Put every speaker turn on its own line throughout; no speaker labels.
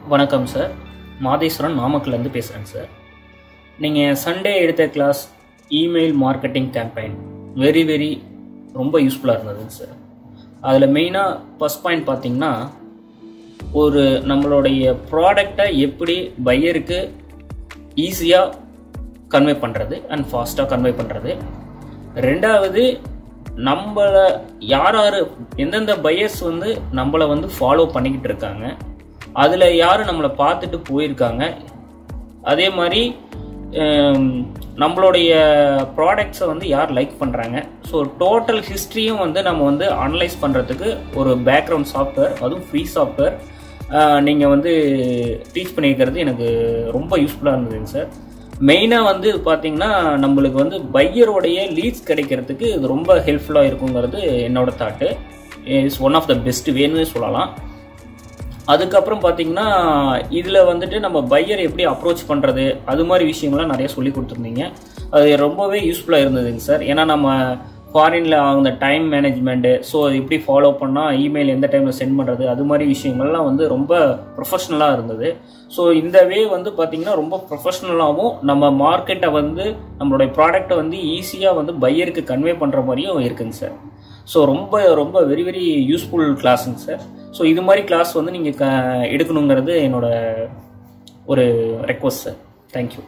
வணக்கம் சார் மாதேஸ்வரன் நாமக்கல்லேருந்து பேசுகிறேங்க சார் நீங்கள் சண்டே எடுத்த class email marketing campaign very very ரொம்ப யூஸ்ஃபுல்லாக இருந்ததுங்க சார் அதில் மெயினாக ஃபஸ்ட் பாயிண்ட் பார்த்தீங்கன்னா ஒரு நம்மளுடைய ப்ராடக்டை எப்படி பையருக்கு ஈஸியாக கன்வே பண்ணுறது அண்ட் ஃபாஸ்ட்டாக கன்வே பண்ணுறது ரெண்டாவது நம்மளை யார் யார் எந்தெந்த பையர்ஸ் வந்து நம்மளை வந்து ஃபாலோ பண்ணிக்கிட்டு இருக்காங்க அதில் யார் நம்மளை பார்த்துட்டு போயிருக்காங்க அதே மாதிரி ஹம், நம்மளுடைய ப்ராடக்ட்ஸை வந்து யார் லைக் பண்ணுறாங்க ஸோ டோட்டல் ஹிஸ்ட்ரியும் வந்து நம்ம வந்து அனலைஸ் பண்ணுறதுக்கு ஒரு பேக்ரவுண்ட் சாஃப்ட்வேர் அதுவும் ஃப்ரீ சாஃப்ட்வேர் நீங்கள் வந்து டீச் பண்ணியிருக்கிறது எனக்கு ரொம்ப யூஸ்ஃபுல்லாக இருந்ததுங்க சார் மெயினாக வந்து இது பார்த்தீங்கன்னா நம்மளுக்கு வந்து பையருடைய லீட்ஸ் கிடைக்கிறதுக்கு இது ரொம்ப ஹெல்ப்ஃபுல்லாக இருக்குங்கிறது என்னோட thought is one of the best வேணும்னு சொல்லலாம் அதுக்கப்புறம் பார்த்தீங்கன்னா இதில் வந்துட்டு நம்ம பையர் எப்படி அப்ரோச் பண்ணுறது அது மாதிரி விஷயங்கள்லாம் நிறைய சொல்லி கொடுத்துருந்தீங்க அது ரொம்பவே யூஸ்ஃபுல்லாக இருந்ததுங்க சார் ஏன்னா நம்ம ஃபாரினில் அந்த டைம் மேனேஜ்மெண்ட்டு ஸோ எப்படி ஃபாலோ பண்ணால் இமெயில் எந்த டைமில் சென்ட் பண்ணுறது அது மாதிரி விஷயங்கள்லாம் வந்து ரொம்ப ப்ரொஃபஷ்னலாக இருந்தது ஸோ இந்த வே வந்து பார்த்திங்கன்னா ரொம்ப ப்ரொஃபஷ்னலாகவும் நம்ம மார்க்கெட்டை வந்து நம்மளுடைய ப்ராடக்ட்டை வந்து ஈஸியாக வந்து பையருக்கு கன்வே பண்ணுற மாதிரியும் இருக்குங்க சார் ஸோ ரொம்ப ரொம்ப வெரி வெரி யூஸ்ஃபுல் கிளாஸுங்க சார் ஸோ இது மாதிரி கிளாஸ் வந்து நீங்கள் க எடுக்கணுங்கிறது என்னோட ஒரு ரெக்வஸ்ட் சார் தேங்க்யூ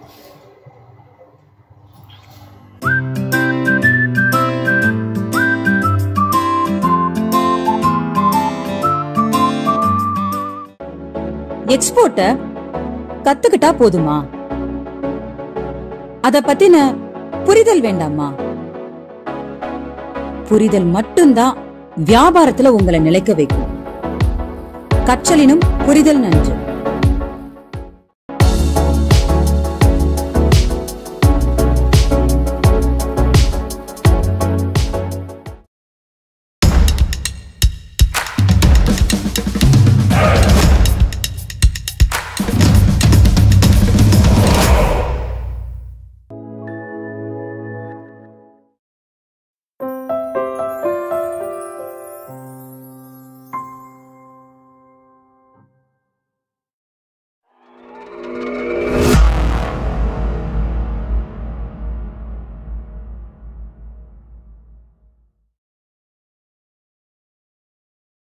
எக்ஸ்போர்ட்ட கத்துக்கிட்டா போதுமா அத பத்தின புரிதல் வேண்டாமா புரிதல் மட்டும்தான் வியாபாரத்துல உங்களை நிலைக்க வைக்கும் கற்றலினும் புரிதல் நன்று